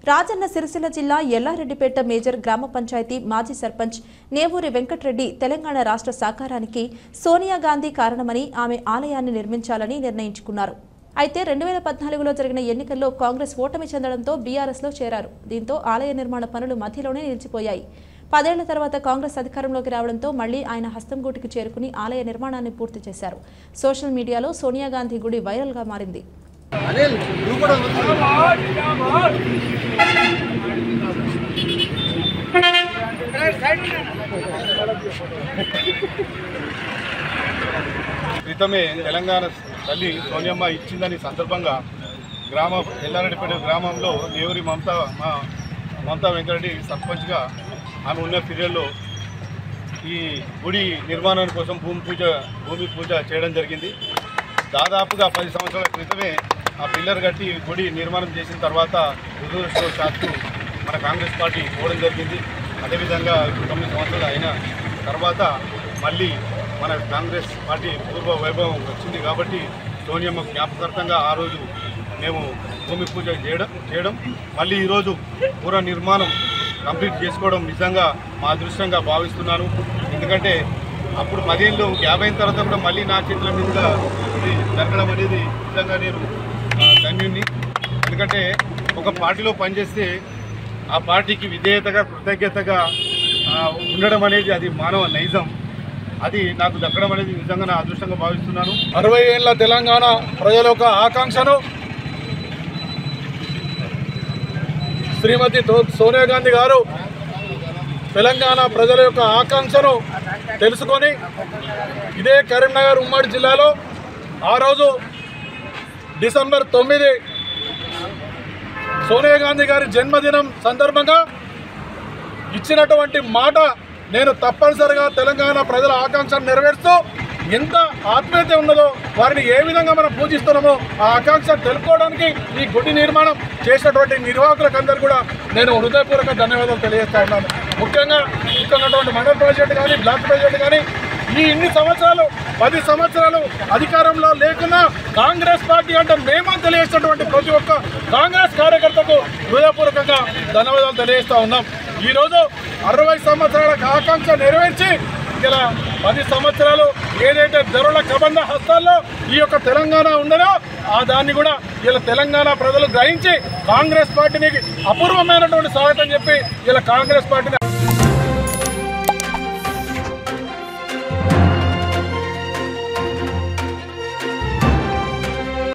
రాజన్న సిరిసిల్ల జిల్లా ఎల్లారెడ్డిపేట మేజర్ గ్రామ పంచాయతీ మాజీ సర్పంచ్ నేవూరి వెంకట్రెడ్డి తెలంగాణ రాష్ట్ర సాకారానికి సోనియా గాంధీ కారణమని ఆమె ఆలయాన్ని నిర్మించాలని నిర్ణయించుకున్నారు అయితే రెండు వేల పద్నాలుగులో జరిగిన ఎన్నికల్లో కాంగ్రెస్ ఓటమి చెందడంతో బీఆర్ఎస్లో చేరారు దీంతో ఆలయ నిర్మాణ పనులు మధ్యలోనే నిలిచిపోయాయి పదేళ్ల తర్వాత కాంగ్రెస్ అధికారంలోకి రావడంతో మళ్లీ ఆయన హస్తంగూటికి చేరుకుని ఆలయ నిర్మాణాన్ని పూర్తి చేశారు సోషల్ మీడియాలో సోనియా గాంధీ గుడి వైరల్గా మారింది అనిల్ నువ్వు కూడా వద్దు. క్రితమే తెలంగాణ తల్లి సోనియమ్మ ఇచ్చిందని సందర్భంగా గ్రామ ఎల్లారెడ్డిపేట గ్రామంలో నేవరి మమత మా మమతా వెంకరెడ్డి సర్పంచ్గా ఆమె ఉన్న పీరియడ్లో ఈ గుడి నిర్మాణం కోసం భూమి పూజ భూమి పూజ చేయడం జరిగింది దాదాపుగా పది సంవత్సరాల క్రితమే ఆ పిల్లర్ కట్టి గుడి నిర్మాణం చేసిన తర్వాత దురదృష్టవశాత్తు మన కాంగ్రెస్ పార్టీ పోవడం జరిగింది అదేవిధంగా ఇప్పుడు తొమ్మిది సంవత్సరాలు అయిన తర్వాత మళ్ళీ మన కాంగ్రెస్ పార్టీ పూర్వ వైభవం వచ్చింది కాబట్టి సోనియమ్మ జ్ఞాపకార్థంగా ఆ రోజు మేము భూమి పూజ చేయడం చేయడం మళ్ళీ ఈరోజు పూర్వ నిర్మాణం కంప్లీట్ చేసుకోవడం నిజంగా మా అదృష్టంగా భావిస్తున్నాను ఎందుకంటే అప్పుడు పదేళ్ళు యాభై అయిన తర్వాత కూడా మళ్ళీ నా చేతుల మీదుగా ఇది జరగడం అనేది నిజంగా నేను ఆ, ధన్యుణ్ణి ఎందుకంటే ఒక పార్టీలో పనిచేస్తే ఆ పార్టీకి విధేయతగా కృతజ్ఞతగా ఆ, ఉండడం అనేది అది మానవ నైజం అది నాకు దక్కడం అనేది నిజంగా నా అదృష్టంగా భావిస్తున్నాను అరవై ఏళ్ల తెలంగాణ ప్రజల యొక్క ఆకాంక్షను శ్రీమతి తో- సోనియా గాంధీ గారు తెలంగాణ ప్రజల యొక్క ఆకాంక్షను తెలుసుకొని ఇదే కరీంనగర్ ఉమ్మడి జిల్లాలో ఆ రోజు డిసెంబర్ తొమ్మిది సోనియా గాంధీ గారి జన్మదినం సందర్భంగా ఇచ్చినటువంటి మాట నేను తప్పనిసరిగా తెలంగాణ ప్రజల ఆకాంక్షను నెరవేరుస్తూ ఎంత ఆత్మీయత ఉన్నదో వారిని ఏ విధంగా మనం పూజిస్తున్నామో ఆ ఆకాంక్ష తెలుపుకోవడానికి ఈ గుడి నిర్మాణం చేసినటువంటి నిర్వాహకులకు అందరూ కూడా నేను హృదయపూర్వక ధన్యవాదాలు తెలియజేస్తా ఉన్నాను ముఖ్యంగా ఇక్కడ ఉన్నటువంటి మండల ప్రెసిడెంట్ కానీ బ్లాక్ ప్రెసిడెంట్ కానీ ఈ ఇన్ని సంవత్సరాలు పది సంవత్సరాలు అధికారంలో లేకున్నా కాంగ్రెస్ పార్టీ అంటే మేమని తెలియజేసినటువంటి ప్రతి ఒక్క కాంగ్రెస్ కార్యకర్తకు హృదయపూర్వకంగా ధన్యవాదాలు తెలియజేస్తా ఉన్నాం ఈరోజు అరవై సంవత్సరాల ఆకాంక్ష నెరవేర్చి ఇలా పది సంవత్సరాలు ఏదైతే ధరల కబంధ హస్తాల్లో ఈ యొక్క తెలంగాణ ఉండదో ఆ దాన్ని కూడా ఇలా తెలంగాణ ప్రజలు గ్రహించి కాంగ్రెస్ పార్టీని అపూర్వమైనటువంటి స్వాగతం చెప్పి ఇలా కాంగ్రెస్ పార్టీని